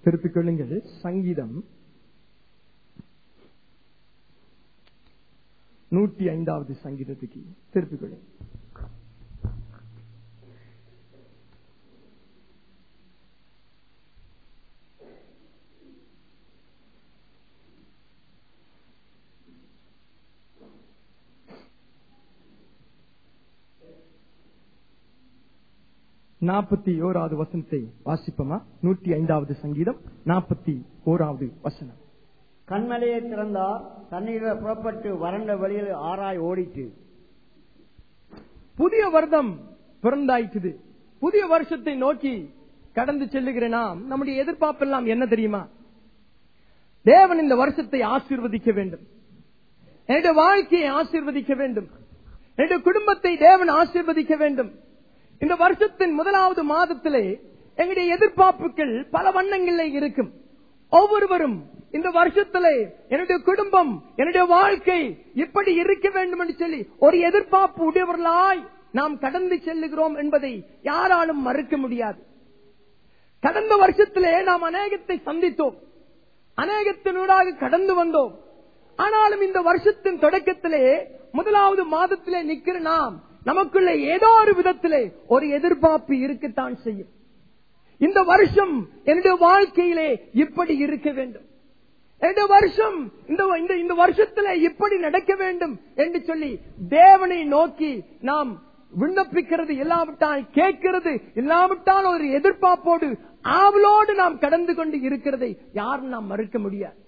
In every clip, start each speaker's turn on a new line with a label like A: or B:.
A: திருப்பிக் கொள்ளுங்கள் சங்கீதம் நூற்றி ஐந்தாவது சங்கீதத்துக்கு திருப்பிக் கொள்ளுங்கள் நாற்பத்தி ஓராவது வசனத்தை வாசிப்போமா நூற்றி ஐந்தாவது சங்கீதம் நாற்பத்தி ஓராவது வசனம்
B: கண்மலையை திறந்தார் தண்ணீரில் புறப்பட்டு வறண்ட வழியில் ஆராய் ஓடிட்டு
A: புதிய வருடம் பிறந்தாயிற்று புதிய வருஷத்தை நோக்கி கடந்து செல்லுகிற நாம் நம்முடைய எதிர்பார்ப்பெல்லாம் என்ன தெரியுமா தேவன் இந்த வருஷத்தை ஆசீர்வதிக்க வேண்டும் என்னுடைய வாழ்க்கையை ஆசீர்வதிக்க வேண்டும் என்னுடைய குடும்பத்தை தேவன் ஆசீர்வதிக்க வேண்டும் இந்த வருஷத்தின் முதலாவது மாதத்திலே எங்களுடைய எதிர்பார்ப்புகள் பல வண்ணங்களில் இருக்கும் ஒவ்வொருவரும் இந்த வருஷத்திலே என்னுடைய குடும்பம் என்னுடைய வாழ்க்கை இப்படி இருக்க வேண்டும் என்று சொல்லி ஒரு எதிர்பார்ப்பு உடையவர்களாய் நாம் கடந்து செல்லுகிறோம் என்பதை யாராலும் மறுக்க முடியாது கடந்த வருஷத்திலே நாம் அநேகத்தை சந்தித்தோம் அநேகத்தினூடாக கடந்து வந்தோம் ஆனாலும் இந்த வருஷத்தின் தொடக்கத்திலே முதலாவது மாதத்திலே நிற்கிற நாம் நமக்குள்ள ஏதோ ஒரு விதத்திலே ஒரு எதிர்பார்ப்பு இருக்கத்தான் செய்யும் இந்த வருஷம் என்னுடைய வாழ்க்கையிலே இப்படி இருக்க வேண்டும் இந்த வருஷம் இந்த இந்த- இந்த வருஷத்துல இப்படி நடக்க வேண்டும் என்று சொல்லி தேவனை நோக்கி நாம் விண்ணப்பிக்கிறது இல்லாவிட்டால் கேட்கிறது இல்லாவிட்டால் ஒரு எதிர்பார்ப்போடு ஆவலோடு நாம் கடந்து கொண்டு இருக்கிறதை யாரும் நாம் மறுக்க முடியாது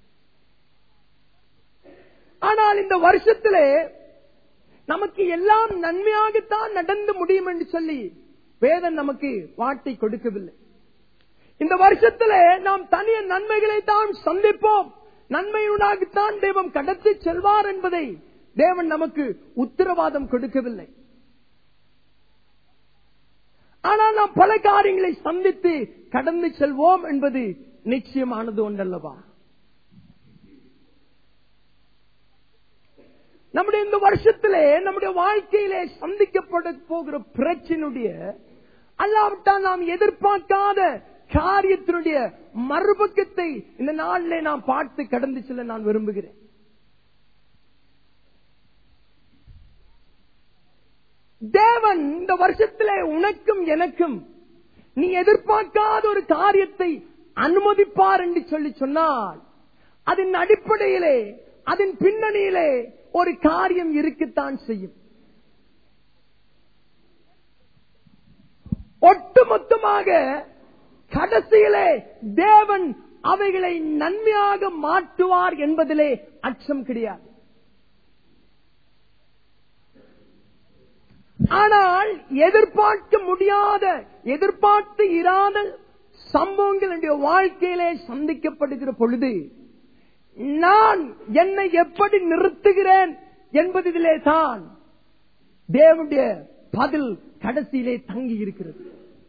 A: ஆனால் இந்த வருஷத்திலே நமக்கு எல்லாம் நன்மையாகத்தான் நடந்து முடியும் என்று சொல்லி வேதன் நமக்கு வாட்டை கொடுக்கவில்லை இந்த வருஷத்திலே நாம் தனிய நன்மைகளை தான் சந்திப்போம் நன்மையுடாகத்தான் தெய்வம் கடத்தி செல்வார் என்பதை தேவன் நமக்கு உத்தரவாதம் கொடுக்கவில்லை ஆனால் நாம் பல காரியங்களை சந்தித்து கடந்து செல்வோம் என்பது நிச்சயமானது ஒன்றல்லவா நம்முடைய இந்த வருஷத்திலே நம்முடைய வாழ்க்கையிலே சந்திக்கப்பட போகிற பிரச்சனுடைய அல்லாவிட்டால் நாம் எதிர்பார்க்காத காரியத்தினுடைய மறுபக்கத்தை இந்த நாளிலே நாம் பார்த்து கடந்து செல்ல நான் விரும்புகிறேன் தேவன் இந்த வருஷத்திலே உனக்கும் எனக்கும் நீ எதிர்பார்க்காத ஒரு காரியத்தை அனுமதிப்பார் என்று சொல்லி சொன்னால் அதன் அடிப்படையிலே அதன் பின்னணியிலே ஒரு காரியம் இருக்கத்தான் செய்யும் ஒட்டுமொத்தமாக கடைசியிலே தேவன் அவைகளை நன்மையாக மாற்றுவார் என்பதிலே அச்சம் கிடையாது ஆனால் எதிர்பார்க்க முடியாத எதிர்பார்த்து இராத சம்பவங்கள் என்னுடைய வாழ்க்கையிலே சந்திக்கப்படுகிற பொழுது நான் என்னை எப்படி நிறுத்துகிறேன் என்பதிலே தான் தேவனுடைய பதில் கடைசியிலே தங்கி இருக்கிறது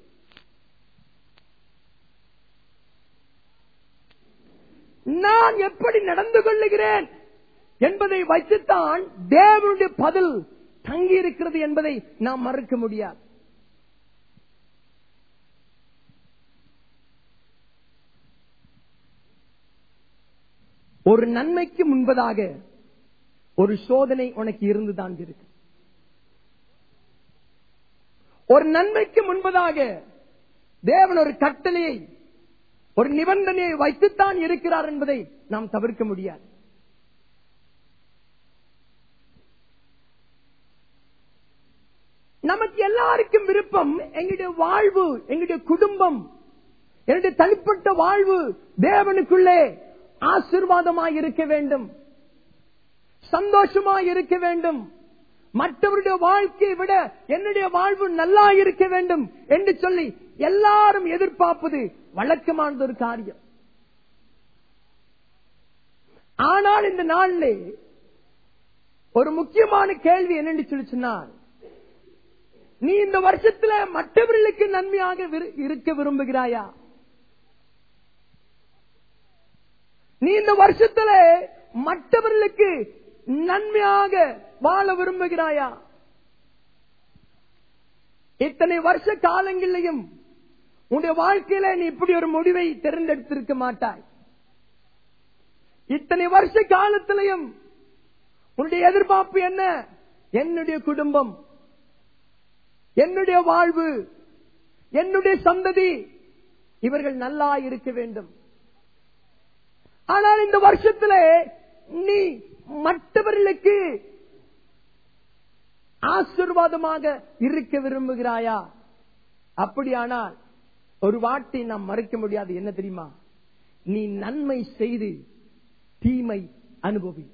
A: நான் எப்படி நடந்து கொள்ளுகிறேன் என்பதை வைத்துத்தான் தேவனுடைய பதில் தங்கி இருக்கிறது என்பதை நாம் மறுக்க முடியாது ஒரு நன்மைக்கு முன்பதாக ஒரு சோதனை உனக்கு இருந்துதான் இருக்கு ஒரு நன்மைக்கு முன்பதாக தேவன் ஒரு கட்டளையை ஒரு நிபந்தனையை வைத்துத்தான் இருக்கிறார் என்பதை நாம் தவிர்க்க முடியாது நமக்கு எல்லாருக்கும் விருப்பம் எங்களுடைய வாழ்வு எங்களுடைய குடும்பம் என்னுடைய தனிப்பட்ட வாழ்வு தேவனுக்குள்ளே ஆசிர்வாதமாய் இருக்க வேண்டும் சந்தோஷமாய் இருக்க வேண்டும் மற்றவருடைய வாழ்க்கையை விட என்னுடைய வாழ்வு நல்லா இருக்க வேண்டும் என்று சொல்லி எல்லாரும் எதிர்பார்ப்பது வழக்கமானது ஒரு காரியம் ஆனால் இந்த நாளிலே ஒரு முக்கியமான கேள்வி என்னென்று சொல்லி சொன்னால் நீ இந்த வருஷத்துல மற்றவர்களுக்கு நன்மையாக விரு- இருக்க விரும்புகிறாயா நீ இந்த வருஷத்துல மற்றவர்களுக்கு நன்மையாக வாழ விரும்புகிறாயா இத்தனை வருஷ காலங்களிலையும் உன்னுடைய வாழ்க்கையில நீ இப்படி ஒரு முடிவை தேர்ந்தெடுத்திருக்க மாட்டாய் இத்தனை வருஷ காலத்திலையும் உன்னுடைய எதிர்பார்ப்பு என்ன என்னுடைய குடும்பம் என்னுடைய வாழ்வு என்னுடைய சந்ததி இவர்கள் நல்லா இருக்க வேண்டும் ஆனால் இந்த வருஷத்திலே நீ மற்றவர்களுக்கு ஆசிர்வாதமாக இருக்க விரும்புகிறாயா அப்படியானால் ஒரு வார்த்தை நாம் மறைக்க முடியாது என்ன தெரியுமா நீ நன்மை செய்து தீமை அனுபவி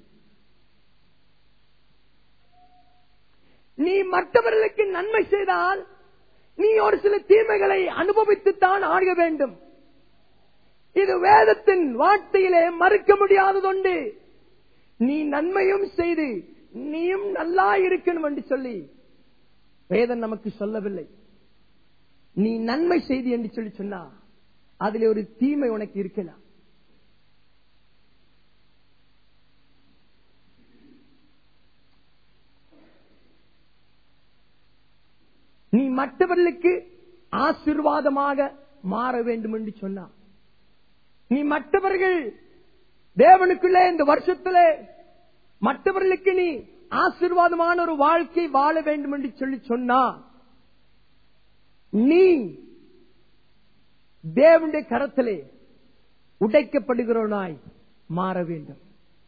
A: நீ மற்றவர்களுக்கு நன்மை செய்தால் நீ ஒரு சில தீமைகளை அனுபவித்துத்தான் ஆக வேண்டும் இது வேதத்தின் வார்த்தையிலே மறுக்க முடியாததுண்டு நீ நன்மையும் செய்து நீயும் நல்லா இருக்கணும் என்று சொல்லி வேதம் நமக்கு சொல்லவில்லை நீ நன்மை செய்து என்று சொல்லி சொன்னா அதிலே ஒரு தீமை உனக்கு இருக்கலாம் நீ மற்றவர்களுக்கு ஆசிர்வாதமாக மாற வேண்டும் என்று சொன்னா நீ மற்றவர்கள் தேவனுக்குள்ளே இந்த வருஷத்திலே மற்றவர்களுக்கு நீ ஆசிர்வாதமான ஒரு வாழ்க்கை வாழ வேண்டும் என்று சொல்லி சொன்னா நீ தேவனுடைய கரத்திலே உடைக்கப்படுகிறவனாய் மாற வேண்டும்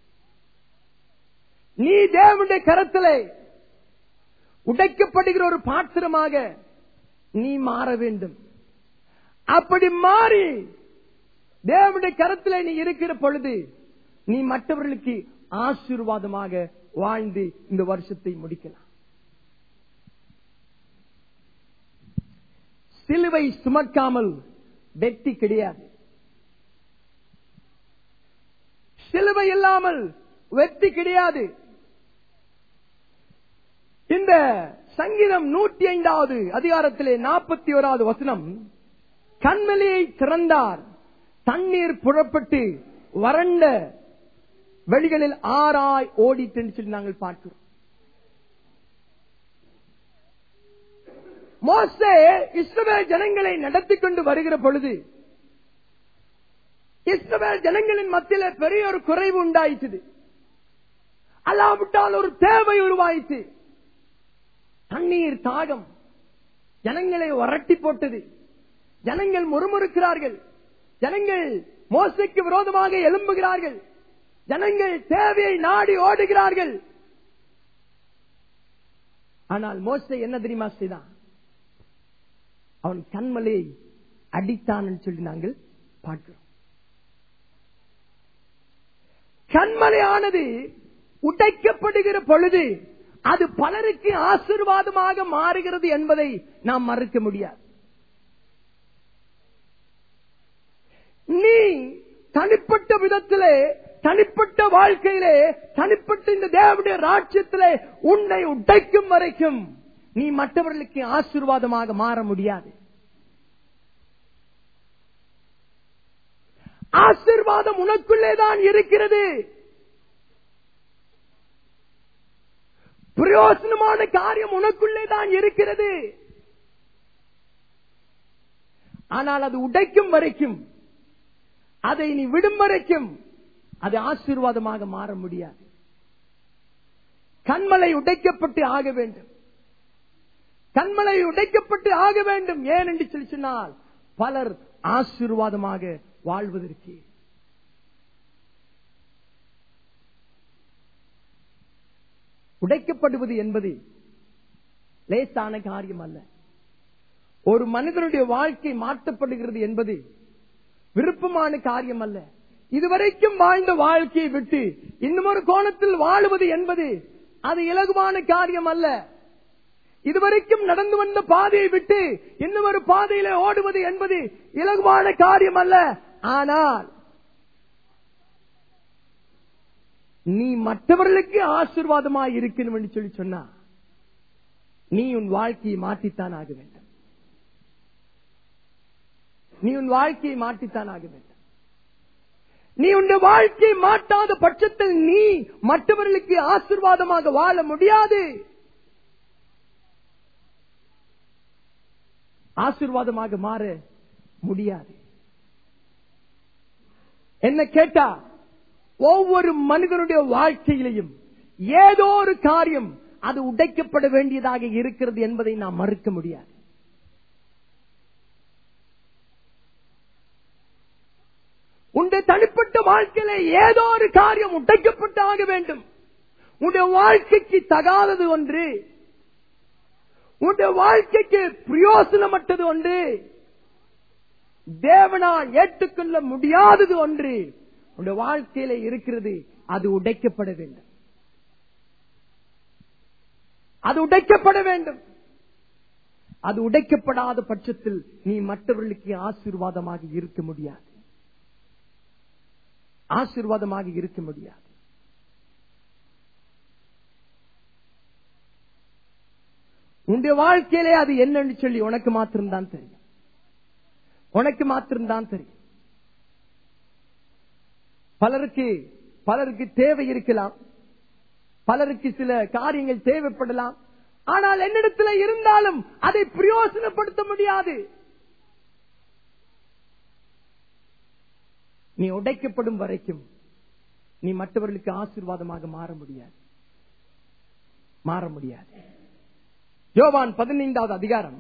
A: நீ தேவனுடைய கரத்திலே உடைக்கப்படுகிற ஒரு பாத்திரமாக நீ மாற வேண்டும் அப்படி மாறி தேவனுடைய கரத்திலே நீ இருக்கிற பொழுது நீ மற்றவர்களுக்கு ஆசீர்வாதமாக வாழ்ந்து இந்த வருஷத்தை முடிக்கலாம் சிலுவை சுமக்காமல் வெற்றி கிடையாது சிலுவை இல்லாமல் வெற்றி கிடையாது இந்த சங்கீதம் நூற்றி ஐந்தாவது அதிகாரத்திலே நாற்பத்தி ஓராவது வசனம் கண்மலையை திறந்தார் தண்ணீர் புறப்பட்டு வறண்ட வெளிகளில் ஆறாய் ஓடிட்டு என்று சொல்லி நாங்கள் பார்க்கிறோம் மோசே இஸ்ரவேல் ஜனங்களை நடத்தி கொண்டு வருகிற பொழுது இஸ்ரவேல் ஜனங்களின் மத்தியில பெரிய ஒரு குறைவு உண்டாயிற்று அல்லாவிட்டால் ஒரு தேவை உருவாயிற்று தண்ணீர் தாகம் ஜனங்களை வரட்டி போட்டது ஜனங்கள் முறுமுறுக்கிறார்கள் ஜனங்கள் மோசைக்கு விரோதமாக எழும்புகிறார்கள் ஜனங்கள் தேவையை நாடி ஓடுகிறார்கள் ஆனால் மோசை என்ன தெரியுமா செய்தான் அவன் கண்மலையை அடித்தான் சொல்லி நாங்கள் பார்க்கிறோம் கண்மலையானது உடைக்கப்படுகிற பொழுது அது பலருக்கு ஆசிர்வாதமாக மாறுகிறது என்பதை நாம் மறுக்க முடியாது நீ தனிப்பட்ட விதத்திலே தனிப்பட்ட வாழ்க்கையிலே தனிப்பட்ட இந்த தேவனுடைய ராஜ்யத்திலே உன்னை உடைக்கும் வரைக்கும் நீ மற்றவர்களுக்கு ஆசீர்வாதமாக மாற முடியாது ஆசீர்வாதம் உனக்குள்ளே தான் இருக்கிறது பிரயோசனமான காரியம் உனக்குள்ளே தான் இருக்கிறது ஆனால் அது உடைக்கும் வரைக்கும் அதை நீ விடும் வரைக்கும் அது ஆசீர்வாதமாக மாற முடியாது கண்மலை உடைக்கப்பட்டு ஆக வேண்டும் கண்மலை உடைக்கப்பட்டு ஆக வேண்டும் ஏன் என்று சொல்லி சொன்னால் பலர் ஆசீர்வாதமாக வாழ்வதற்கு உடைக்கப்படுவது என்பது லேசான காரியம் அல்ல ஒரு மனிதனுடைய வாழ்க்கை மாற்றப்படுகிறது என்பது விருப்பமான காரியம் அல்ல இதுவரைக்கும் வாழ்ந்த வாழ்க்கையை விட்டு இன்னும் ஒரு கோணத்தில் வாழுவது என்பது அது இலகுவான காரியம் அல்ல இதுவரைக்கும் நடந்து வந்த பாதையை விட்டு இன்னும் ஒரு பாதையில ஓடுவது என்பது இலகுவான காரியம் அல்ல ஆனால் நீ மற்றவர்களுக்கு ஆசீர்வாதமாய் இருக்கணும் என்று சொல்லி சொன்னா நீ உன் வாழ்க்கையை மாற்றித்தான் ஆக வேண்டும் நீ உன் வாழ்க்கையை மாற்றித்தான் ஆக வேண்டும் நீ உன் வாழ்க்கையை மாற்றாத பட்சத்தில் நீ மற்றவர்களுக்கு ஆசீர்வாதமாக வாழ முடியாது ஆசீர்வாதமாக மாற முடியாது என்ன கேட்டா ஒவ்வொரு மனிதனுடைய வாழ்க்கையிலையும் ஏதோ ஒரு காரியம் அது உடைக்கப்பட வேண்டியதாக இருக்கிறது என்பதை நாம் மறுக்க முடியாது உன்னுடைய தனிப்பட்ட வாழ்க்கையில ஏதோ ஒரு காரியம் உடைக்கப்பட்டு ஆக வேண்டும் உன்னுடைய வாழ்க்கைக்கு தகாதது ஒன்று உன்னுடைய வாழ்க்கைக்கு பிரயோசனமற்றது ஒன்று தேவனால் ஏற்றுக்கொள்ள முடியாதது ஒன்று உன்னுடைய வாழ்க்கையில இருக்கிறது அது உடைக்கப்பட வேண்டும் அது உடைக்கப்பட வேண்டும் அது உடைக்கப்படாத பட்சத்தில் நீ மற்றவர்களுக்கு ஆசீர்வாதமாக இருக்க முடியாது ஆசீர்வாதமாக இருக்க முடியாது உன்னுடைய வாழ்க்கையிலே அது என்னன்னு சொல்லி உனக்கு மாத்திரம்தான் தெரியும் உனக்கு மாத்திரம்தான் தெரியும் பலருக்கு பலருக்கு தேவை இருக்கலாம் பலருக்கு சில காரியங்கள் தேவைப்படலாம் ஆனால் என்னிடத்தில் இருந்தாலும் அதை பிரயோசனப்படுத்த முடியாது நீ உடைக்கப்படும் வரைக்கும் நீ மற்றவர்களுக்கு ஆசீர்வாதமாக மாற முடியாது மாற முடியாது யோவான் பதினைந்தாவது அதிகாரம்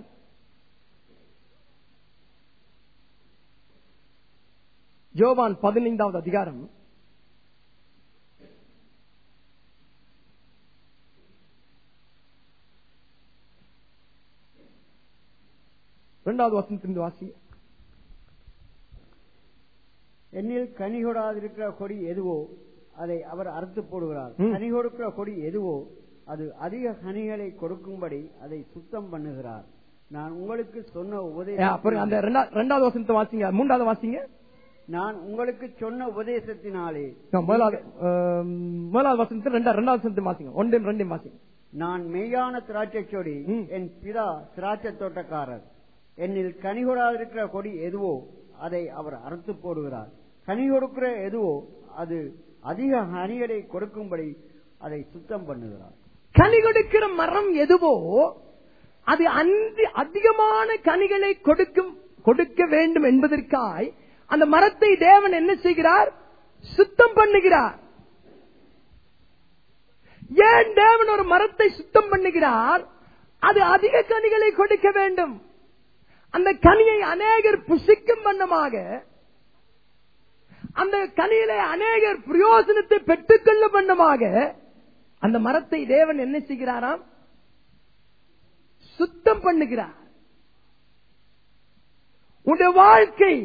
A: யோவான் பதினைந்தாவது அதிகாரம் இரண்டாவது வசனத்திலிருந்து வாசி
B: என்னில் கனி கொடாதிருக்கிற கொடி எதுவோ அதை அவர் அறுத்து போடுகிறார்
A: ம்.
B: கனி கொடுக்கிற கொடி எதுவோ அது அதிக கனிகளை கொடுக்கும்படி அதை சுத்தம் பண்ணுகிறார் நான் உங்களுக்கு சொன்ன
A: ஏ, அப்புறம் அந்த
B: உபதேசம்
A: ரெண்டா- ரெண்டாவது வசனத்தை வாசிங்க மூன்றாவது வாசிங்க
B: நான் உங்களுக்கு சொன்ன உபதேசத்தினாலே
A: முதலாவது ஆம், முதலாவது வசனத்தை ரெண்டா ரெண்டாவது வசனத்தை வாசிங்க ஒன்றையும் ரெண்டையும் வாசிங்க
B: நான் மெய்யான திராட்சை கொடி
A: ம்.
B: என் பிதா திராட்சை தோட்டக்காரர் என்னில் கனி கொடாதிருக்கிற கொடி எதுவோ அதை அவர் அறுத்து போடுகிறார் கனி கொடுக்கிற எதுவோ அது அதிக கனிகளை கொடுக்கும்படி அதை சுத்தம் பண்ணுகிறார்
A: கனி கொடுக்கிற மரம் எதுவோ அது அந்தி அதிகமான கனிகளை கொடுக்கும் கொடுக்க வேண்டும் என்பதற்காய் அந்த மரத்தை தேவன் என்ன செய்கிறார் சுத்தம் பண்ணுகிறார் ஏன் தேவன் ஒரு மரத்தை சுத்தம் பண்ணுகிறார் அது அதிக கனிகளை கொடுக்க வேண்டும் அந்த கனியை அநேகர் புசிக்கும் வண்ணமாக அந்த கனியிலே அநேகர் பிரயோசனத்தை பெற்றுக்கொள்ளும் வண்ணமாக அந்த மரத்தை தேவன் என்ன செய்கிறாராம் சுத்தம் பண்ணுகிறார் உன்னுடைய வாழ்க்கை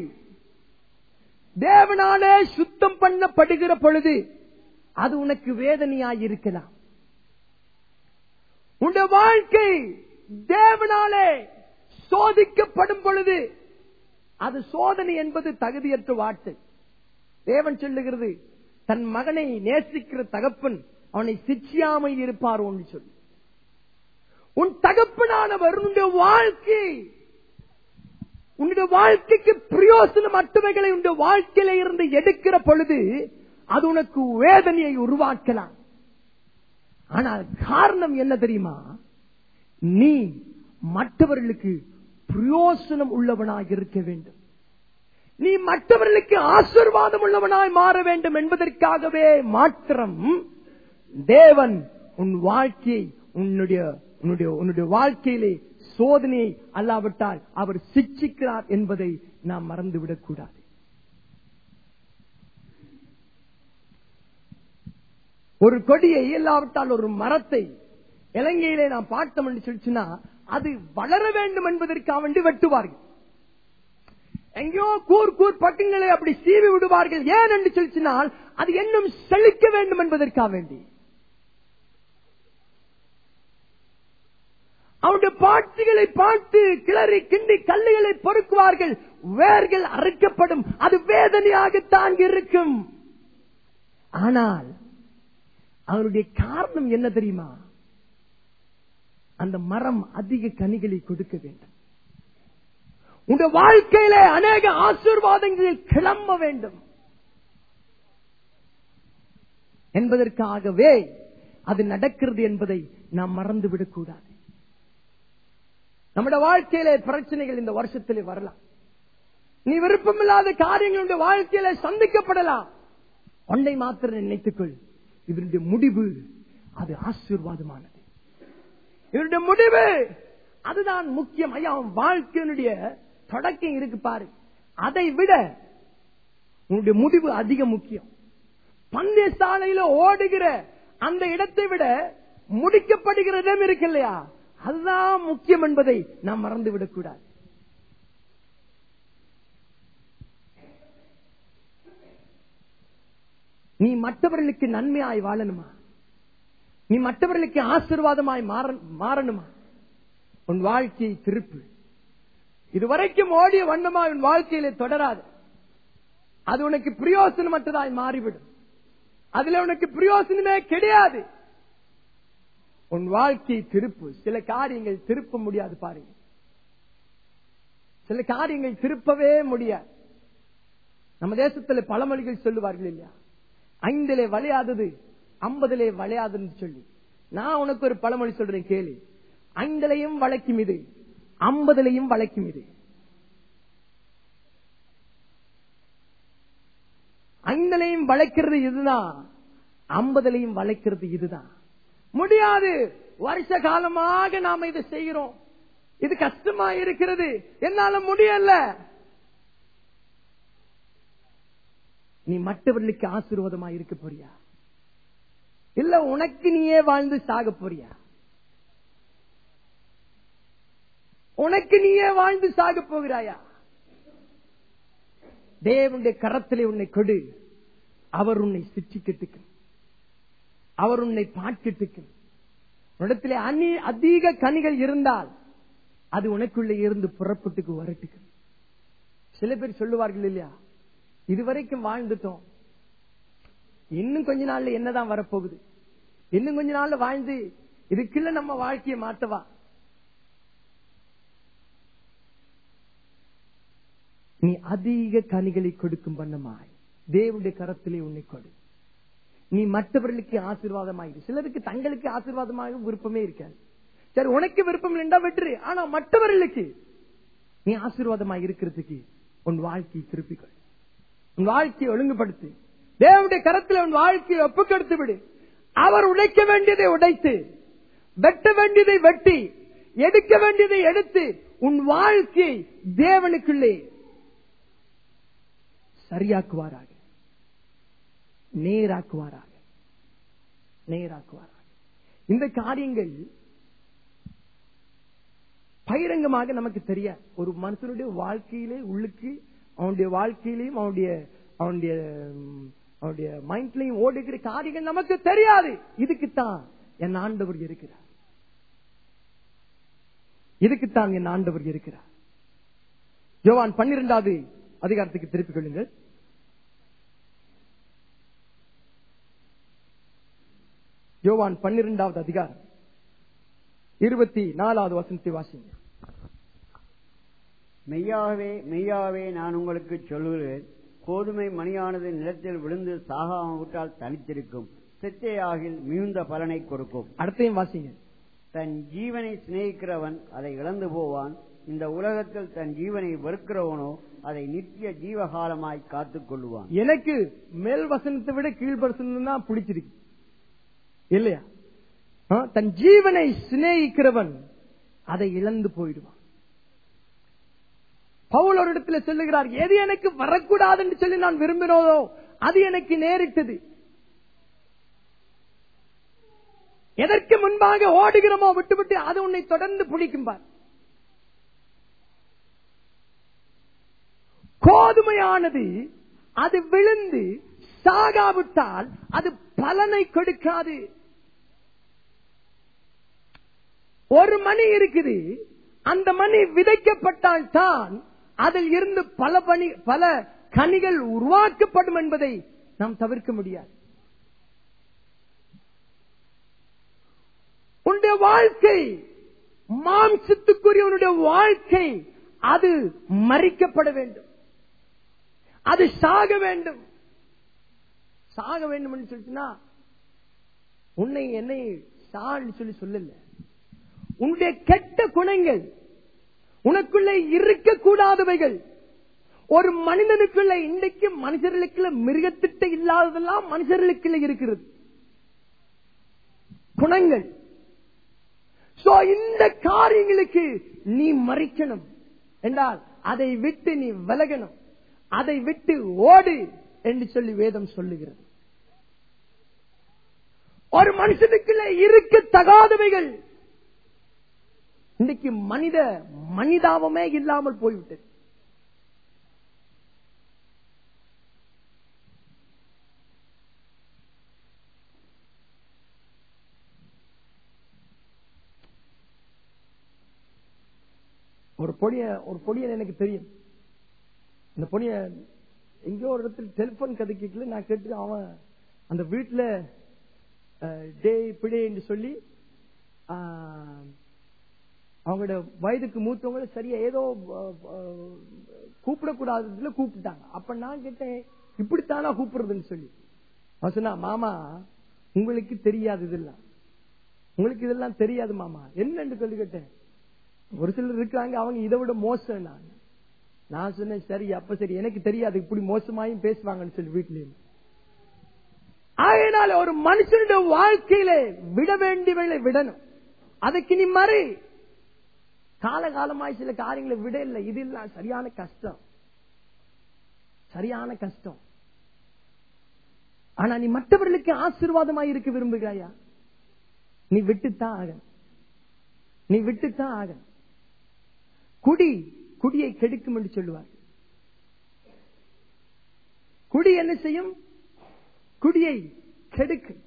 A: தேவனாலே சுத்தம் பண்ணப்படுகிற பொழுது அது உனக்கு வேதனையாய் இருக்கலாம் உன்னுடைய வாழ்க்கை தேவனாலே சோதிக்கப்படும் பொழுது அது சோதனை என்பது தகுதியற்ற வார்த்தை தேவன் சொல்லுகிறது தன் மகனை நேசிக்கிற தகப்பன் அவனை சிச்சியாமல் இருப்பார் ஒன்று சொல்லி உன் தகப்பனானவர் உன்னுடைய வாழ்க்கை உன்னுடைய வாழ்க்கைக்கு பிரயோசனம் அட்டுவைகளை உன்னுடைய வாழ்க்கையில இருந்து எடுக்கிற பொழுது அது உனக்கு வேதனையை உருவாக்கலாம் ஆனால் காரணம் என்ன தெரியுமா நீ மற்றவர்களுக்கு பிரயோசனம் உள்ளவனாய் இருக்க வேண்டும் நீ மற்றவர்களுக்கு ஆசீர்வாதம் உள்ளவனாய் மாற வேண்டும் என்பதற்காகவே மாத்திரம் தேவன் உன் வாழ்க்கையை உன்னுடைய உன்னுடைய உன்னுடைய வாழ்க்கையிலே சோதனையை அல்லாவிட்டால் அவர் சிக்ஷிக்கிறார் என்பதை நாம் மறந்துவிடக் கூடாது ஒரு கொடியை இல்லாவிட்டால் ஒரு மரத்தை இலங்கையிலே நாம் பார்த்தோம் என்று சொல்லிச்சுன்னா அது வளர வேண்டும் என்பதற்காக வேண்டி வெட்டுவார்கள் எங்கேயோ கூர் கூர் பக்கங்களை அப்படி சீவி விடுவார்கள் ஏன் என்று சொல்லிச்சினால் அது இன்னும் செழிக்க வேண்டும் என்பதற்காக வேண்டி அவருடைய பாட்சிகளை பார்த்து கிளறி கிண்டி கல்லுகளை பொறுக்குவார்கள் வேர்கள் அறுக்கப்படும் அது வேதனையாகத்தான் இருக்கும் ஆனால் அவருடைய காரணம் என்ன தெரியுமா அந்த மரம் அதிக கனிகளை கொடுக்க வேண்டும் உங்க வாழ்க்கையில அநேக ஆசீர்வாதங்களில் கிளம்ப வேண்டும் என்பதற்காகவே அது நடக்கிறது என்பதை நாம் மறந்துவிடக் கூடாது நம்முடைய வாழ்க்கையிலே பிரச்சனைகள் இந்த வருஷத்திலே வரலாம் நீ விருப்பமில்லாத காரியங்களுடைய வாழ்க்கையில சந்திக்கப்படலாம் ஒன்றை மாத்திரம் நினைத்துக்கொள் இதனுடைய முடிவு அது ஆசீர்வாதமானது இதனுடைய முடிவு அதுதான் முக்கியம் ஐயா அவன் வாழ்க்கையினுடைய தொடக்கம் இருக்கு பாரு அதை விட உன்னுடைய முடிவு அதிக முக்கியம் பந்தய சாலையில ஓடுகிற அந்த இடத்தை விட முடிக்கப்படுகிற இடம் இருக்கு இல்லையா அதுதான் முக்கியம் என்பதை நாம் மறந்து விடக்கூடாது நீ மற்றவர்களுக்கு நன்மையாய் வாழணுமா நீ மற்றவர்களுக்கு ஆசீர்வாதமாய் மாற- மாறணுமா உன் வாழ்க்கையை திருப்பு இதுவரைக்கும் ஓடிய வண்ணமா உன் வாழ்க்கையிலே தொடராது அது உனக்கு பிரயோசனமற்றதாய் மாறிவிடும் அதுல உனக்கு பிரயோசனமே கிடையாது உன் வாழ்க்கையை திருப்பு சில காரியங்கள் திருப்ப முடியாது பாருங்க சில காரியங்கள் திருப்பவே முடியாது நம்ம தேசத்துல பழமொழிகள் சொல்லுவார்கள் இல்லையா ஐந்திலே வளையாதது ஐம்பதிலே வளையாதுன்னு சொல்லி நான் உனக்கு ஒரு பழமொழி சொல்றேன் கேளு ஐந்திலையும் வளைக்கும் இது ஐம்பதிலையும் வளைக்கும் இது ஐந்திலையும் வளைக்கிறது இதுதான் ஐம்பதிலையும் வளைக்கிறது இதுதான் முடியாது வருஷ காலமாக நாம இதை செய்கிறோம் இது கஷ்டமா இருக்கிறது என்னால முடியல நீ மற்றவர்களுக்கு ஆசீர்வாதமா இருக்க போறியா இல்ல உனக்கு நீயே வாழ்ந்து சாக போறியா உனக்கு நீயே வாழ்ந்து சாக போகிறாயா தேவனுடைய கரத்திலே உன்னை கொடு அவர் உன்னை சிற்றிக்கட்டுக்கும் அவர் உன்னை பாட்கிட்டுக்கும் உன்னிடத்திலே அநி அதிக கனிகள் இருந்தால் அது உனக்குள்ளே இருந்து புறப்பட்டுக்கு வரட்டுக்கும் சில பேர் சொல்லுவார்கள் இல்லையா இதுவரைக்கும் வாழ்ந்துட்டோம் இன்னும் கொஞ்ச நாள்ல என்னதான் வரப்போகுது இன்னும் கொஞ்ச நாள்ல வாழ்ந்து இதுக்குள்ள நம்ம வாழ்க்கையை மாத்தவா நீ அதிக கனிகளை கொடுக்கும் வண்ணமாய் தேவனுடைய கரத்திலே உன்னை கொடு நீ மற்றவர்களுக்கு ஆசீர்வாதமாயிரு சிலருக்கு தங்களுக்கு ஆசீர்வாதமாக விருப்பமே இருக்காது சரி உனக்கு விருப்பம் இல்லைண்டா வெற்று ஆனா மற்றவர்களுக்கு நீ ஆசீர்வாதமாக இருக்கிறதுக்கு உன் வாழ்க்கையை திருப்பிக்கொள் உன் வாழ்க்கையை ஒழுங்குபடுத்து தேவனுடைய கரத்தில் உன் வாழ்க்கையை ஒப்புக்கெடுத்து விடு அவர் உடைக்க வேண்டியதை உடைத்து வெட்ட வேண்டியதை வெட்டி எடுக்க வேண்டியதை எடுத்து உன் வாழ்க்கையை தேவனுக்குள்ளே சரியாக்குவாராக நேராக்குவாராக நேராக்குவாராக இந்த காரியங்கள் பகிரங்கமாக நமக்கு தெரியாது ஒரு மனுஷனுடைய வாழ்க்கையிலே உள்ளுக்கு அவனுடைய வாழ்க்கையிலையும் அவனுடைய அவனுடைய ம், அவனுடைய மைண்ட்லயும் ஓடுகிற காரியங்கள் நமக்கு தெரியாது இதுக்குத்தான் என் ஆண்டவர் இருக்கிறார் இதுக்குத்தான் என் ஆண்டவர் இருக்கிறார் யோவான் பன்னிரெண்டாவது அதிகாரத்துக்கு திருப்பிக் கொள்ளுங்கள் யோவான் பன்னிரெண்டாவது அதிகாரம் இருபத்தி நாலாவது வசனத்தை வாசிங்க
B: மெய்யாகவே மெய்யாகவே நான் உங்களுக்கு சொல்லுகிறேன் கோதுமை மணியானது நிலத்தில் விழுந்து சாகாமல் விட்டால் தனித்திருக்கும் செத்தையாகில் மிகுந்த பலனை கொடுக்கும்
A: அடுத்தையும் வாசிங்க
B: தன் ஜீவனை சிநேகிக்கிறவன் அதை இழந்து போவான் இந்த உலகத்தில் தன் ஜீவனை வெறுக்கிறவனோ அதை நித்திய ஜீவகாலமாய் காத்துக் கொள்ளுவான்
A: எனக்கு மேல் வசனத்தை விட கீழ் வசனம் தான் பிடிச்சிருக்கு இல்லையா ஆ, தன் ஜீவனை சிநேகிக்கிறவன் அதை இழந்து போயிடுவான் பவுல் ஒரு இடத்துல சொல்லுகிறார் எது எனக்கு வரக்கூடாது என்று சொல்லி நான் விரும்பினோதோ அது எனக்கு நேரிட்டது எதற்கு முன்பாக ஓடுகிறோமோ விட்டுவிட்டு அது உன்னை தொடர்ந்து பிடிக்கும் பார் கோதுமையானது அது விழுந்து சாகாவிட்டால் அது பலனை கொடுக்காது ஒரு மணி இருக்குது அந்த மணி விதைக்கப்பட்டால் தான் அதில் இருந்து பல பணி பல கனிகள் உருவாக்கப்படும் என்பதை நாம் தவிர்க்க முடியாது உன்னுடைய வாழ்க்கை மாம்சத்துக்குரியவனுடைய வாழ்க்கை அது மறிக்கப்பட வேண்டும் அது சாக வேண்டும் சாக வேண்டும் என்று சொல்லிச்சுன்னா உன்னை என்னை சான்னு சொல்லி சொல்லல உன்னுடைய கெட்ட குணங்கள் உனக்குள்ளே இருக்கக்கூடாதவைகள் ஒரு மனிதனுக்குள்ள இன்றைக்கு மனுஷர்களுக்குள்ள மிருகத்திட்ட இல்லாததெல்லாம் மனுஷர்களுக்குள்ள இருக்கிறது குணங்கள் சோ இந்த காரியங்களுக்கு நீ மறிக்கணும் என்றால் அதை விட்டு நீ விலகணும் அதை விட்டு ஓடு என்று சொல்லி வேதம் சொல்லுகிறது ஒரு மனுஷனுக்குள்ள இருக்க தகாதவைகள் இன்னைக்கு மனித மனிதாபமே இல்லாமல் போய்விட்டது ஒரு பொடிய ஒரு பொடியன் எனக்கு தெரியும் இந்த பொடிய எங்கேயோ ஒரு இடத்துல டெலிபோன் கதைக்கல நான் கேட்டு அவன் அந்த வீட்டுல டே பிடே என்று சொல்லி ஆஹ், அவங்களோட வயதுக்கு மூத்தவங்க சரியா ஏதோ அஹ், அஹ், கூப்பிடக்கூடாததுல கூப்பிட்டாங்க அப்ப நான் கேட்டேன் இப்படித்தானா கூப்பிடுறதுன்னு சொல்லி அவன் சொன்னா மாமா உங்களுக்கு தெரியாது இதெல்லாம் உங்களுக்கு இதெல்லாம் தெரியாது மாமா என்னன்னு சொல்லி கேட்டேன் ஒரு சிலர் இருக்காங்க அவங்க இதை விட மோசம் நான் நான் சொன்னேன் சரி அப்ப சரி எனக்கு தெரியாது இப்படி மோசமாயும் பேசுவாங்கன்னு சொல்லி வீட்டிலேயும் ஆகையினால ஒரு மனுஷனுடைய வாழ்க்கையில விட வேண்டியவர்களை விடணும் அதுக்கு நீ மறு காலகாலமாய் சில காரியங்களை விட இல்லை இது இல்ல சரியான கஷ்டம் சரியான கஷ்டம் ஆனா நீ மற்றவர்களுக்கு ஆசீர்வாதமாய் இருக்க விரும்புகிறாயா நீ விட்டுத்தான் ஆக நீ விட்டுத்தான் ஆக குடி குடியை கெடுக்கும் என்று சொல்லுவார் குடி என்ன செய்யும் குடியை கெடுக்கும்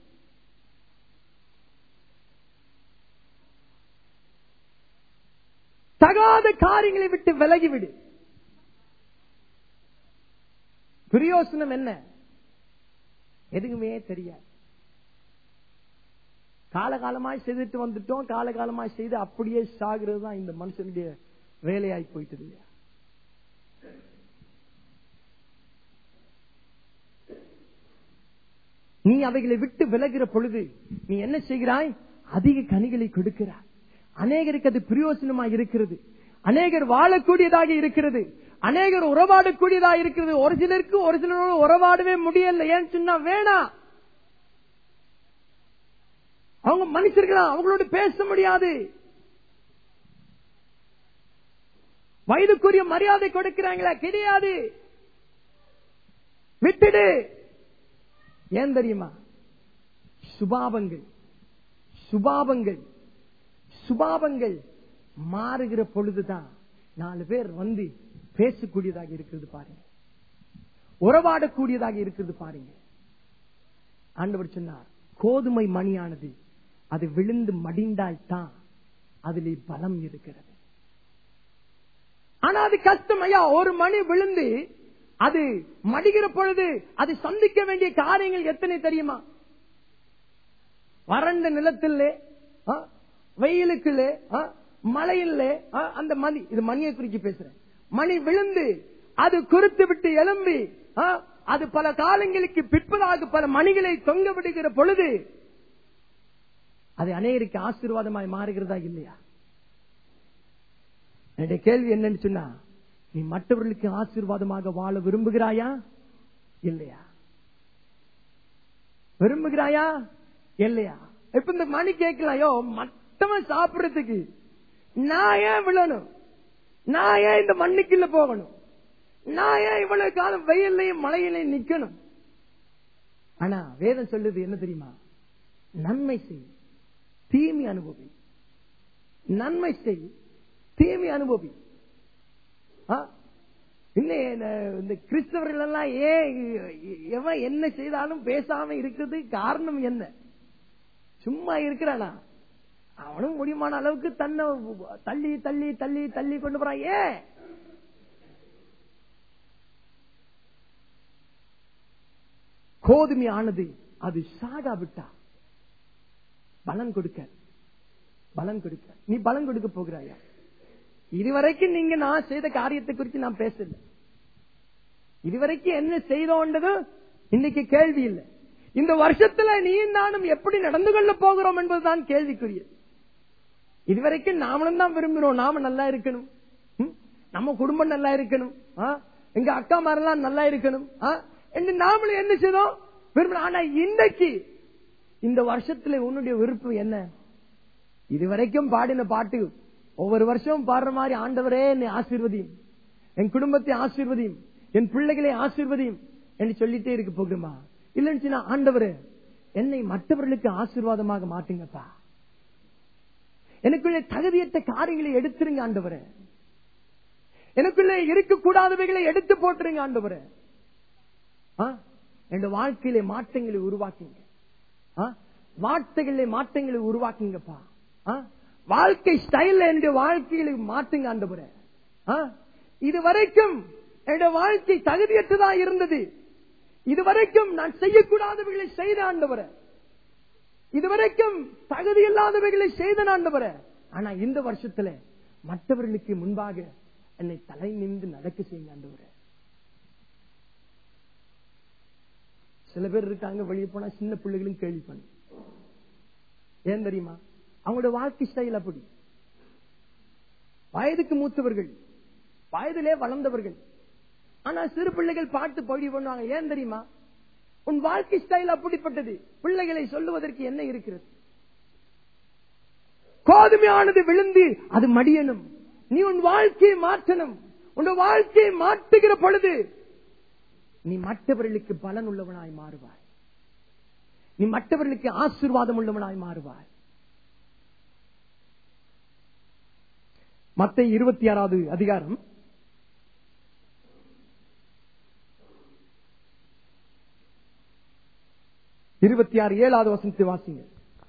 A: தகாத காரியங்களை விட்டு விலகிவிடு பிரயோசனம் என்ன எதுக்குமே தெரியாது காலகாலமாய் செய்துட்டு வந்துட்டோம் காலகாலமாய் செய்து அப்படியே சாகிறது தான் இந்த மனுஷனுடைய வேலையாய் போயிட்டு இல்லையா நீ அவைகளை விட்டு விலகிற பொழுது நீ என்ன செய்கிறாய் அதிக கனிகளை கொடுக்கிறாய் அநேகருக்கு அது பிரயோசனமா இருக்கிறது அநேகர் வாழக்கூடியதாக இருக்கிறது அநேகர் உறவாடக்கூடியதாக இருக்கிறது ஒரு சிலருக்கு ஒரு சிலரோடு உறவாடவே முடியல ஏன்னு சொன்னா வேணாம் அவங்க மனுஷர்களா அவங்களோட பேச முடியாது வயதுக்குரிய மரியாதை கொடுக்கிறாங்களா கிடையாது விட்டுடு ஏன் தெரியுமா சுபாவங்கள் சுபாவங்கள் சுபாவங்கள் மாறுகிற பொழுதுதான் நாலு பேர் வந்து பேசக்கூடியதாக இருக்கிறது பாருங்க உறவாடக்கூடியதாக இருக்கிறது பாருங்க ஆண்டவர் சொன்னார் கோதுமை மணியானது அது விழுந்து மடிந்தால்தான் அதிலே பலம் இருக்கிறது ஆனா அது கஷ்டம் ஐயா ஒரு மணி விழுந்து அது மடிகிற பொழுது அது சந்திக்க வேண்டிய காரியங்கள் எத்தனை தெரியுமா வறண்ட நிலத்திலே ஆ, வெயிலுக்குள்ளே ஆ, மழையிலே ஆ, அந்த மணி இது மணியை குறிக்கி பேசுறேன் மணி விழுந்து அது குறுத்து விட்டு எழும்பி ஆ, அது பல காலங்களுக்கு பிற்பதாக பல மணிகளை தொங்க விடுகிற பொழுது அது அநேகருக்கு ஆசீர்வாதமாய் மாறுகிறதா இல்லையா என்னுடைய கேள்வி என்னன்னு சொன்னா நீ மற்றவர்களுக்கு ஆசீர்வாதமாக வாழ விரும்புகிறாயா இல்லையா விரும்புகிறாயா இல்லையா இப்ப இந்த மணி கேட்கலையோ மட்டவன் சாப்பிடுறதுக்கு நான் ஏன் விழணும் நான் ஏன் இந்த மண்ணுக்குள்ள போகணும் நான் ஏன் இவ்வளவு காலம் வெயிலையும் மழையிலையும் நிக்கணும் ஆனா வேதம் சொல்லுது என்ன தெரியுமா நன்மை செய் தீமை அனுபவி நன்மை செய் தீமை அனுபவி ஆ? இன்னும் என்ன, இந்த கிறிஸ்தவர்கள் எல்லாம் ஏன் எவன் என்ன செய்தாலும் பேசாம இருக்கிறது காரணம் என்ன சும்மா இருக்கிறானா அவனும் முடியுமான அளவுக்கு தன்னை தள்ளி தள்ளி தள்ளி தள்ளி கொண்டு போறான் ஏன் கோதுமை ஆனது அது சாகா விட்டா பலன் கொடுக்க பலன் கொடுக்க நீ பலன் கொடுக்க போகிறாயா இதுவரைக்கும் நீங்க நான் செய்த காரியத்தை குறித்து நான் பேசல இதுவரைக்கும் என்ன செய்தோன்றது இன்னைக்கு கேள்வி இல்லை இந்த வருஷத்துல நீ நானும் எப்படி நடந்து கொள்ள போகிறோம் என்பதுதான் கேள்விக்குரியது இதுவரைக்கும் நாமளும் தான் விரும்பினோம் நாம நல்லா இருக்கணும் ம்? நம்ம குடும்பம் நல்லா இருக்கணும் ஆ? எங்க அக்கா மாதிரிலாம் நல்லா இருக்கணும் ஆ? என்று நாமளும் என்ன செய்தோம் விரும்பணும் ஆனா இன்றைக்கு இந்த வருஷத்துல உன்னுடைய விருப்பம் என்ன இதுவரைக்கும் பாடின பாட்டு ஒவ்வொரு வருஷமும் பாடுற மாதிரி ஆண்டவரே என்னை ஆசீர்வதியும் என் குடும்பத்தை ஆசீர்வதியும் என் பிள்ளைகளை ஆசீர்வதியும் என்று சொல்லிட்டே இருக்க போகுமா இல்லைன்னு சொன்னா, ஆண்டவரே என்னை மற்றவர்களுக்கு ஆசீர்வாதமாக மாட்டுங்கப்பா எனக்குள்ளே தகுதியற்ற காரியங்களை எடுத்துருங்க ஆண்டவரே எனக்குள்ளே இருக்கக்கூடாதவைகளை எடுத்து போட்டுருங்க ஆண்டவரே ஆ? என்னோட வாழ்க்கையிலே மாற்றங்களை உருவாக்குங்க ஆ? வார்த்தைகளிலே மாற்றங்களை உருவாக்குங்கப்பா ஆ? வாழ்க்கை ஸ்டைல்ல என்னுடைய வாழ்க்கையில மாற்றுங்க ஆண்டவரே ஆ? இதுவரைக்கும் என்னுடைய வாழ்க்கை தகுதியற்றதா இருந்தது இதுவரைக்கும் நான் செய்யக்கூடாதவைகளை செய்த ஆண்டவரே இதுவரைக்கும் தகுதி இல்லாதவைகளை செய்த ஆண்டவரே ஆனா இந்த வருஷத்துல மற்றவர்களுக்கு முன்பாக என்னை தலை நின்று நடக்க செய்யுங்க ஆண்டவரே சில பேர் இருக்காங்க வெளியே போனா சின்ன பிள்ளைகளும் கேள்வி பண்ணு ஏன் தெரியுமா அவங்களோட வாழ்க்கை ஸ்டைல் அப்படி வயதுக்கு மூத்தவர்கள் வயதிலே வளர்ந்தவர்கள் ஆனா சிறு பிள்ளைகள் பாட்டு பழி பண்ணுவாங்க ஏன் தெரியுமா உன் வாழ்க்கை ஸ்டைல் அப்படிப்பட்டது பிள்ளைகளை சொல்லுவதற்கு என்ன இருக்கிறது கோதுமையானது விழுந்து அது மடியணும் நீ உன் வாழ்க்கையை மாற்றணும் உன் வாழ்க்கையை மாற்றுகிற பொழுது நீ மற்றவர்களுக்கு பலன் உள்ளவனாய் மாறுவாய் நீ மற்றவர்களுக்கு ஆசீர்வாதம் உள்ளவனாய் மாறுவாய் மத்த இருபத்தி ஆறாவது அதிகாரம் இருபத்தி ஆறு ஏழாவது வசனத்தை வாசிங்க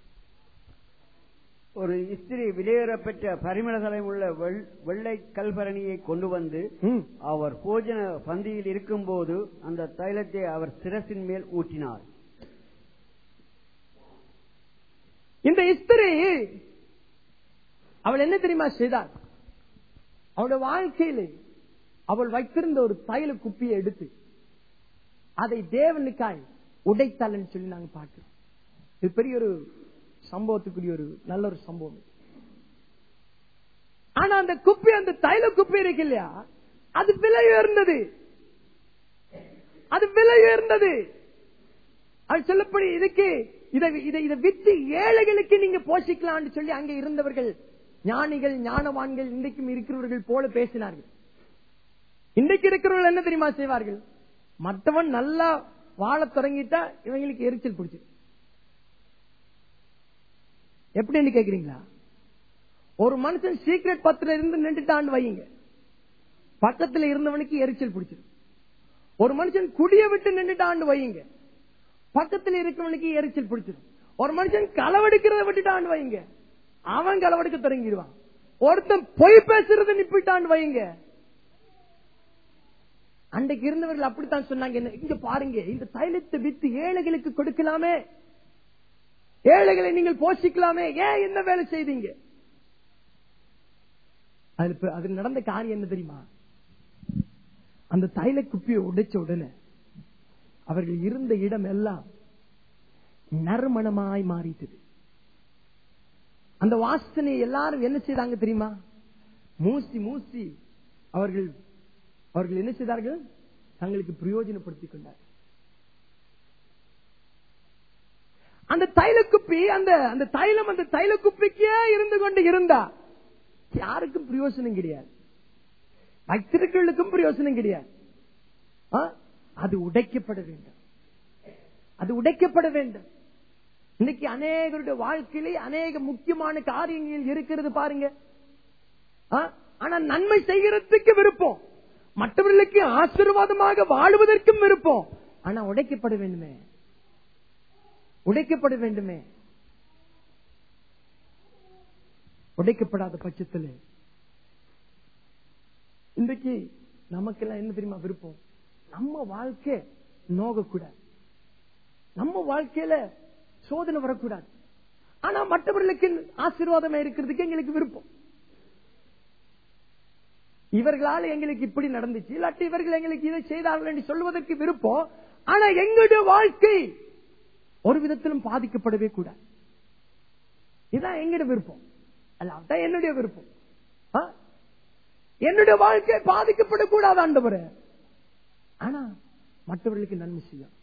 B: ஒரு இஸ்திரி விலையேறப்பெற்ற பரிமள உள்ள வெள்- வெள்ளை கல்பரணியை கொண்டு வந்து
A: ம்.
B: அவர் போஜன பந்தியில் இருக்கும்போது அந்த தைலத்தை அவர் சிரசின் மேல் ஊற்றினார்
A: இந்த இஸ்திரி அவள் என்ன தெரியுமா செய்தார் அவளுடைய வாழ்க்கையிலே அவள் வைத்திருந்த ஒரு தைல குப்பியை எடுத்து அதை தேவனுக்காய் உடைத்தாள்னு சொல்லி நாங்க பார்க்கிறோம் இது பெரிய ஒரு சம்பவத்துக்குரிய ஒரு நல்ல ஒரு சம்பவம் இது. ஆனா அந்த குப்பி அந்த தைல குப்பி இருக்கு இல்லையா அது விலை உயர்ந்தது அது விலை உயர்ந்தது அது சொல்லப்படி இதுக்கு இதை இதை இதை வித்து ஏழைகளுக்கு நீங்க போஷிக்கலாம்னு சொல்லி அங்க இருந்தவர்கள் ஞானிகள் ஞானவான்கள் இன்றைக்கும் இருக்கிறவர்கள் போல பேசினார்கள் இன்றைக்கு இருக்கிறவர்கள் என்ன தெரியுமா செய்வார்கள் மற்றவன் நல்லா வாழத் தொடங்கிட்டா இவங்களுக்கு எரிச்சல் பிடிச்சு எப்படின்னு கேக்குறீங்களா ஒரு மனுஷன் சீக்ரெட் பத்துல இருந்து நின்றுட்டான்னு வையுங்க பக்கத்துல இருந்தவனுக்கு எரிச்சல் பிடிச்சிடும் ஒரு மனுஷன் குடிய விட்டு நின்றுட்டான்னு வையுங்க பக்கத்துல இருக்கவனுக்கு எரிச்சல் பிடிச்சிடும் ஒரு மனுஷன் களவெடுக்கிறத விட்டுட்டான்னு வைங்க அவன் களவெடுக்க தொடங்கிடுவான் ஒருத்தன் பொய் பேசுறத நிப்பிட்டான்னு வைங்க அன்றைக்கு இருந்தவர்கள் அப்படித்தான் சொன்னாங்க என்ன இங்க பாருங்க இந்த தைலத்தை வித்து ஏழைகளுக்கு கொடுக்கலாமே ஏழைகளை நீங்கள் போஷிக்கலாமே ஏன் என்ன வேலை செய்தீங்க அது இப்ப- அது நடந்த காரியம் என்ன தெரியுமா அந்த தைல குப்பியை உடைச்ச உடனே அவர்கள் இருந்த இடம் எல்லாம் நறுமணமாய் மாறிட்டது அந்த வாசனை எல்லாரும் என்ன செய்தாங்க தெரியுமா மூசி மூசி அவர்கள் அவர்கள் என்ன செய்தார்கள் தங்களுக்கு பிரயோஜனப்படுத்திக் கொண்டார்கள் அந்த தைல குப்பி அந்த அந்த தைலம் அந்த தைல குப்பிக்கே இருந்து கொண்டு இருந்தா யாருக்கும் பிரயோஜனம் கிடையாது வைத்திருக்கிறவர்களுக்கும் பிரயோஜனம் கிடையாது ஆ? அது உடைக்கப்பட வேண்டும் அது உடைக்கப்பட வேண்டும் இன்னைக்கு அநேகருடைய வாழ்க்கையிலே அநேக முக்கியமான காரியங்கள் இருக்கிறது பாருங்க ஆ? ஆனா நன்மை செய்கிறதுக்கு விருப்பம் மற்றவர்களுக்கு ஆசீர்வாதமாக வாழுவதற்கும் விருப்பம் ஆனா உடைக்கப்பட வேண்டுமே உடைக்கப்பட வேண்டுமே உடைக்கப்படாத பட்சத்தில் இன்றைக்கு நமக்கெல்லாம் என்ன தெரியுமா விருப்பம் நம்ம வாழ்க்கை நோகக்கூடாது நம்ம வாழ்க்கையில சோதனை வரக்கூடாது ஆனா மற்றவர்களுக்கு ஆசீர்வாதமா இருக்கிறதுக்கு எங்களுக்கு விருப்பம் இவர்களால் எங்களுக்கு இப்படி நடந்துச்சு இல்லாட்டி இவர்கள் எங்களுக்கு இதை செய்தார்கள் என்று சொல்வதற்கு விருப்பம் ஆனா எங்களுடைய வாழ்க்கை ஒரு விதத்திலும் பாதிக்கப்படவே கூடாது இதுதான் எங்களுடைய விருப்பம் அல்ல அதான் என்னுடைய விருப்பம் ஆ? என்னுடைய வாழ்க்கை பாதிக்கப்படக்கூடாது ஆண்டவரே மற்றவர்களுக்கு நன்மை செய்யும்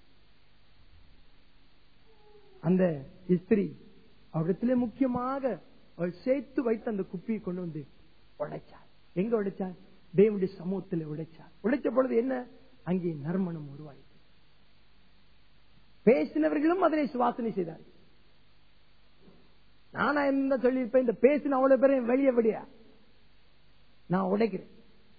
A: அந்த இஸ்திரி அவரிடத்திலே முக்கியமாக அவள் சேர்த்து வைத்த அந்த குப்பியை கொண்டு வந்து உடைச்சார் எங்க உடைச்சார் தேவனுடைய சமூகத்தில் உடைச்சார் உடைச்ச பொழுது என்ன அங்கே நறுமணம் உருவாயிற்று பேசினவர்களும் அதனை சுவாசனை செய்தார்கள் நானா என்ன சொல்லியிருப்பேன் இந்த பேசின அவ்வளவு பேரையும் வெளியே விடியா நான் உடைக்கிறேன்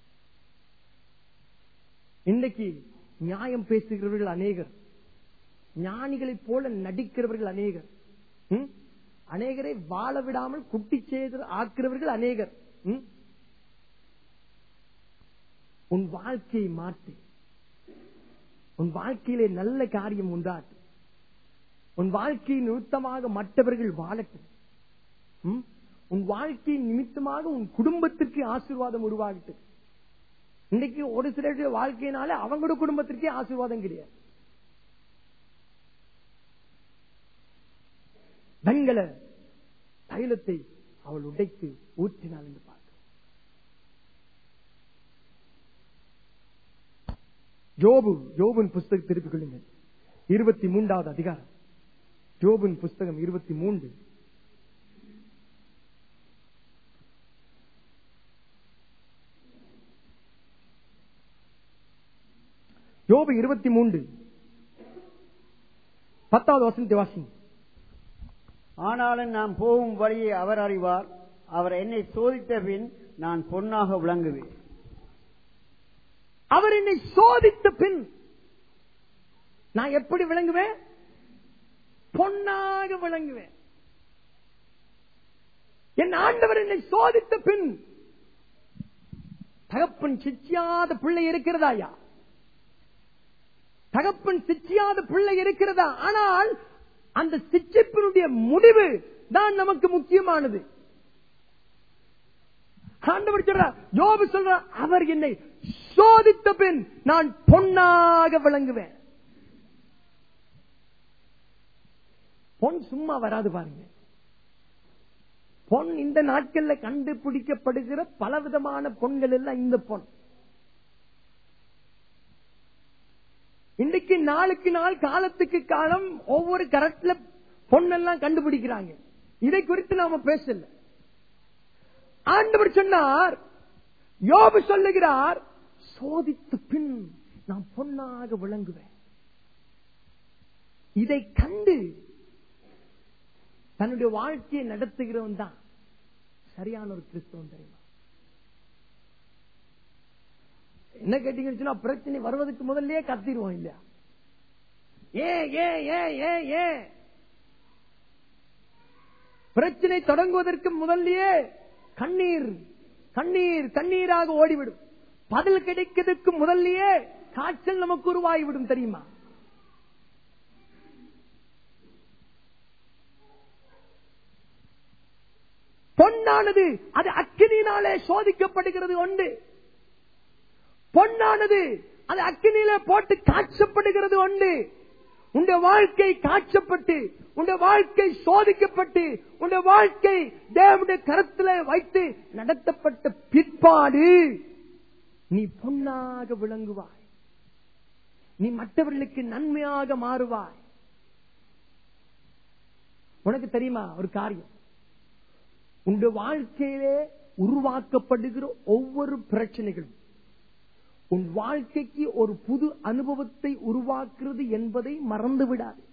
A: இன்றைக்கு நியாயம் பேசுகிறவர்கள் அநேகர் ஞானிகளைப் போல நடிக்கிறவர்கள் அநேகர் ம்? அநேகரை வாழ விடாமல் குட்டி செய்து ஆக்கிறவர்கள் அநேகர் ம்? உன் வாழ்க்கையை மாற்று உன் வாழ்க்கையிலே நல்ல காரியம் உண்டாட்டு உன் வாழ்க்கையின் நிமித்தமாக மற்றவர்கள் வாழட்டும் ம்? உன் வாழ்க்கையின் நிமித்தமாக உன் குடும்பத்திற்கு ஆசீர்வாதம் உருவாகட்டும் இன்னைக்கு ஒரு சிலருடைய வாழ்க்கையினால அவங்களோட குடும்பத்திற்கே ஆசீர்வாதம் கிடையாது வெண்கல தைலத்தை அவள் உடைத்து ஊற்றினாள் என்று பார்க்கிறோம் ஜோபு ஜோபின் புஸ்தகம் திருப்பிக் கொள்ளுங்கள் இருபத்தி மூன்றாவது அதிகாரம் ஜோபின் புஸ்தகம் இருபத்தி மூன்று யோபு இருபத்தி மூன்று பத்தாவது வசனத்தை வாசி
B: ஆனாலும் நான் போகும் வழியை அவர் அறிவார் அவர் என்னை சோதித்த பின் நான் பொன்னாக விளங்குவேன்
A: அவர் என்னை சோதித்த பின் நான் எப்படி விளங்குவேன் பொன்னாக விளங்குவேன் என் ஆண்டவர் என்னை சோதித்த பின் தகப்பன் சிச்சியாத பிள்ளை இருக்கிறதாயா தகப்பன் சிச்சியாத பிள்ளை இருக்கிறதா ஆனால் அந்த சிச்சிப்பினுடைய முடிவு தான் நமக்கு முக்கியமானது ஆண்டவர் சொல்றார் யோபு சொல்றார் அவர் என்னை சோதித்த பின் நான் பொன்னாக விளங்குவேன் பொன் சும்மா வராது பாருங்க பொன் இந்த நாட்கள்ல கண்டுபிடிக்கப்படுகிற பலவிதமான பொன்கள் எல்லாம் இந்த பொன் இன்னைக்கு நாளுக்கு நாள் காலத்துக்கு காலம் ஒவ்வொரு கரட்ல பொண்ணெல்லாம் கண்டுபிடிக்கிறாங்க இதை குறித்து நாம பேசல ஆண்டவர் சொன்னார் யோபு சொல்லுகிறார் சோதித்து பின் நான் பொன்னாக விளங்குவேன் இதை கண்டு தன்னுடைய வாழ்க்கையை நடத்துகிறவன் தான் சரியான ஒரு கிறிஸ்தவன் தெரியுமா என்ன கேட்டீங்கன்னு சொன்னா பிரச்சனை வருவதற்கு முதல்லயே கத்திடுவோம் இல்லையா ஏன் ஏன் ஏன் ஏன் ஏன் பிரச்சனை தொடங்குவதற்கு முதல்லயே கண்ணீர் கண்ணீர் கண்ணீராக ஓடிவிடும் பதில் கிடைக்கிறதுக்கு முதல்லயே காய்ச்சல் நமக்கு உருவாகிவிடும் தெரியுமா பொன்னானது அது அக்கினியினாலே சோதிக்கப்படுகிறது உண்டு பொன்னானது அது அக்கினியில போட்டு காய்ச்சப்படுகிறது உண்டு உங்க வாழ்க்கை காய்ச்சப்பட்டு உங்க வாழ்க்கை சோதிக்கப்பட்டு உங்க வாழ்க்கை தேவனுடைய கருத்துல வைத்து நடத்தப்பட்ட பிற்பாடு நீ பொன்னாக விளங்குவாய் நீ மற்றவர்களுக்கு நன்மையாக மாறுவாய் உனக்கு தெரியுமா ஒரு காரியம் உங்க வாழ்க்கையிலே உருவாக்கப்படுகிற ஒவ்வொரு பிரச்சனைகளும் உன் வாழ்க்கைக்கு ஒரு புது அனுபவத்தை உருவாக்குறது என்பதை மறந்து விடாது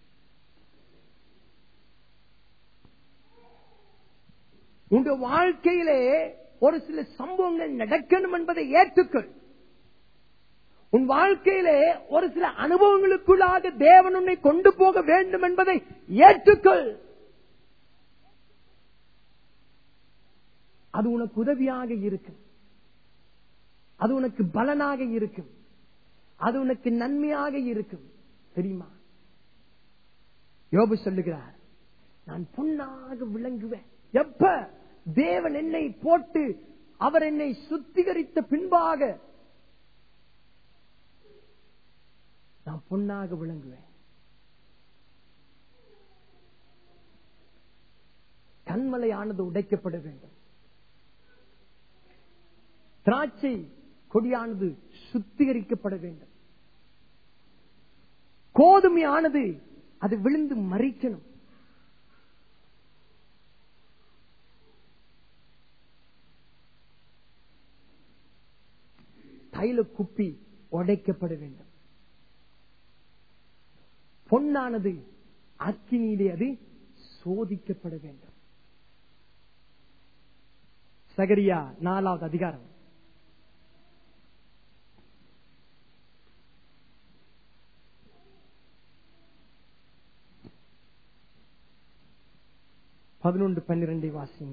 A: உங்க வாழ்க்கையிலே ஒரு சில சம்பவங்கள் நடக்கணும் என்பதை ஏற்றுக்கள் உன் வாழ்க்கையிலே ஒரு சில அனுபவங்களுக்குள்ளாக தேவன் உன்னை கொண்டு போக வேண்டும் என்பதை ஏற்றுக்கள் அது உனக்கு உதவியாக இருக்கும் அது உனக்கு பலனாக இருக்கும் அது உனக்கு நன்மையாக இருக்கும் தெரியுமா யோபு சொல்லுகிறார் நான் பொன்னாக விளங்குவேன் எப்ப தேவன் என்னை போட்டு அவர் என்னை சுத்திகரித்த பின்பாக நான் பொன்னாக விளங்குவேன் கண்மலையானது உடைக்கப்பட வேண்டும் திராட்சை கொடியானது சுத்திகரிக்கப்பட வேண்டும் கோதுமையானது அது விழுந்து மறிக்கணும் தைல குப்பி உடைக்கப்பட வேண்டும் பொன்னானது அக்கினியிலே அது சோதிக்கப்பட வேண்டும் சகரியா நாலாவது அதிகாரம் பதினொன்று பன்னிரெண்டை வாசிங்க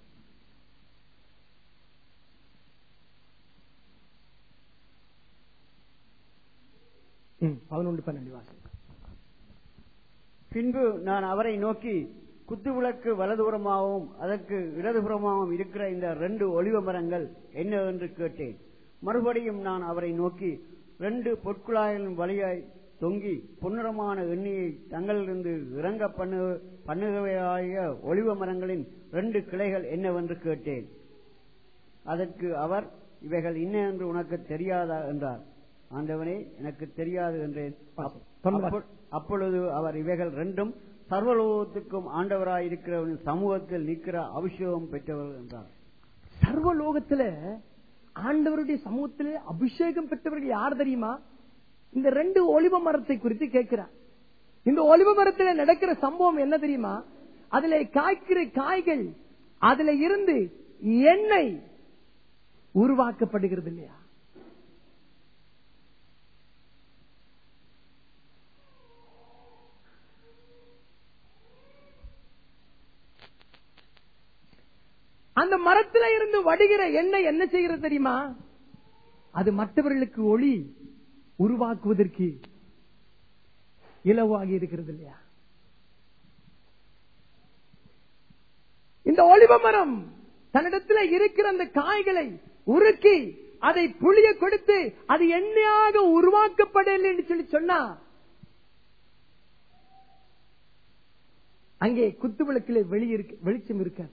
A: ம், பதினொன்று பன்னெண்டு வாசிங்க
B: பின்பு நான் அவரை நோக்கி குத்துவிளக்கு வலதுபுறமாகவும் அதற்கு இடதுபுறமாகவும் இருக்கிற இந்த ரெண்டு ஒளிவ மரங்கள் என்ன என்று கேட்டேன் மறுபடியும் நான் அவரை நோக்கி ரெண்டு பொற்குழாய்களின் வழியாய் தொங்கி பொன்னிறமான எண்ணெயை தங்களிலிருந்து இறங்க பண்ணு பண்ணுகையாய ஒளிவ மரங்களின் ரெண்டு கிளைகள் என்னவென்று கேட்டேன் அதற்கு அவர் இவைகள் இன்ன என்று உனக்கு தெரியாதா என்றார் ஆண்டவனே எனக்கு தெரியாது என்றேன் அப்-
A: தொண்ணூறு.
B: அப்பொ- அப்பொழுது அவர் இவைகள் ரெண்டும் சர்வலோகத்துக்கும் ஆண்டவராயிருக்கிறவனின் சமூகத்தில் நிற்கிற அபிஷேகம் பெற்றவர் என்றார்
A: சர்வலோகத்துல ஆண்டவருடைய சமூகத்திலே அபிஷேகம் பெற்றவர்கள் யார் தெரியுமா இந்த ரெண்டு ஒலிவ மரத்தை குறித்து கேட்கிறார் இந்த ஒலிவ மரத்துல நடக்கிற சம்பவம் என்ன தெரியுமா அதுல காய்க்கிற காய்கள் அதுல இருந்து எண்ணெய் உருவாக்கப்படுகிறது இல்லையா அந்த மரத்துல இருந்து வடிகிற எண்ணெய் என்ன செய்கிறது தெரியுமா அது மற்றவர்களுக்கு ஒளி உருவாக்குவதற்கு இலவாகி இருக்கிறது இல்லையா இந்த ஒளிவ மரம் தன்னிடத்துல இருக்கிற அந்த காய்களை உருக்கி அதை புளிய கொடுத்து அது எண்ணெயாக உருவாக்கப்படலை என்று சொல்லி சொன்னா அங்கே குத்து விளக்கிலே வெளி இருக்கு வெளிச்சம் இருக்காது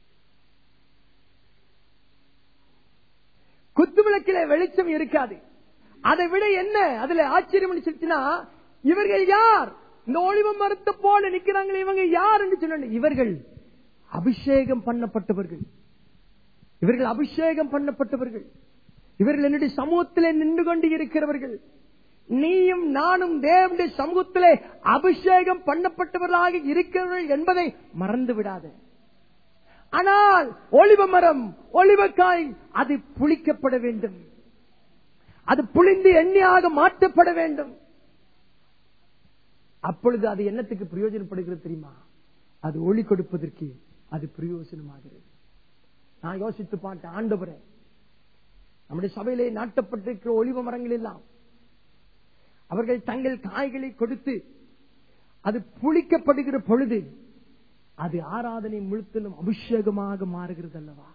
A: குத்து விளக்கிலே வெளிச்சம் இருக்காது அதை விட என்ன அதுல ஆச்சரியம் சொல்லிச்சுன்னா இவர்கள் யார் இந்த ஒளிவ மரத்தை போல நிக்கிறாங்களே இவங்க யார் என்று சொன்ன இவர்கள் அபிஷேகம் பண்ணப்பட்டவர்கள் இவர்கள் அபிஷேகம் பண்ணப்பட்டவர்கள் இவர்கள் என்னுடைய சமூகத்திலே நின்று கொண்டு இருக்கிறவர்கள் நீயும் நானும் தேவனுடைய சமூகத்திலே அபிஷேகம் பண்ணப்பட்டவர்களாக இருக்கிறவர்கள் என்பதை மறந்து விடாத ஆனால் ஒளிவ மரம் ஒளிவக்காய் அது புளிக்கப்பட வேண்டும் அது புளிந்து எண்ணெயாக மாற்றப்பட வேண்டும் அப்பொழுது அது என்னத்துக்கு பிரயோஜனப்படுகிறது தெரியுமா அது ஒளி கொடுப்பதற்கு அது பிரயோஜனமாகிறது நான் யோசித்து பார்த்தேன் ஆண்டவரே நம்முடைய சபையிலே நாட்டப்பட்டிருக்கிற ஒளிவ மரங்கள் எல்லாம் அவர்கள் தங்கள் காய்களை கொடுத்து அது புளிக்கப்படுகிற பொழுது அது ஆராதனை முழுத்திலும் அபிஷேகமாக மாறுகிறது அல்லவா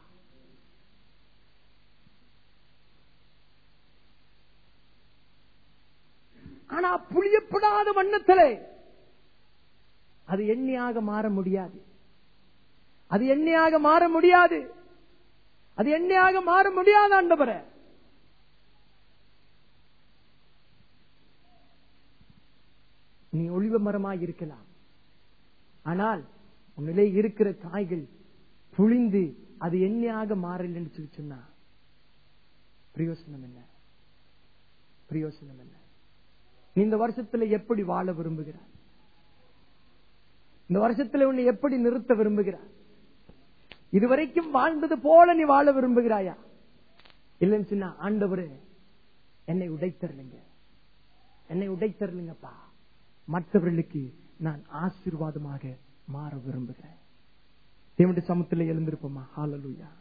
A: ஆனா புளியப்படாத வண்ணத்திலே அது எண்ணெயாக மாற முடியாது அது எண்ணெயாக மாற முடியாது அது எண்ணெயாக மாற முடியாது ஆண்டவரே நீ ஒளிவ மரமாய் இருக்கலாம் ஆனால் உன்னிலே இருக்கிற காய்கள் புளிந்து அது எண்ணெயாக மாறல என்று சொல்லி சொன்னா பிரயோசனம் என்ன பிரயோசனம் என்ன நீ இந்த வருஷத்துல எப்படி வாழ விரும்புகிறாய் இந்த வருஷத்துல உன்னை எப்படி நிறுத்த விரும்புகிறாய் இதுவரைக்கும் வாழ்ந்தது போல நீ வாழ விரும்புகிறாயா இல்லைன்னு சொன்னா ஆண்டவரே என்னை உடைத்தரலுங்க என்னை உடைத்தரலுங்கப்பா மற்றவர்களுக்கு நான் ஆசீர்வாதமாக மாற விரும்புகிறேன் தேவனுடைய சமத்துல எழுந்திருப்போமா ஹாலலூயா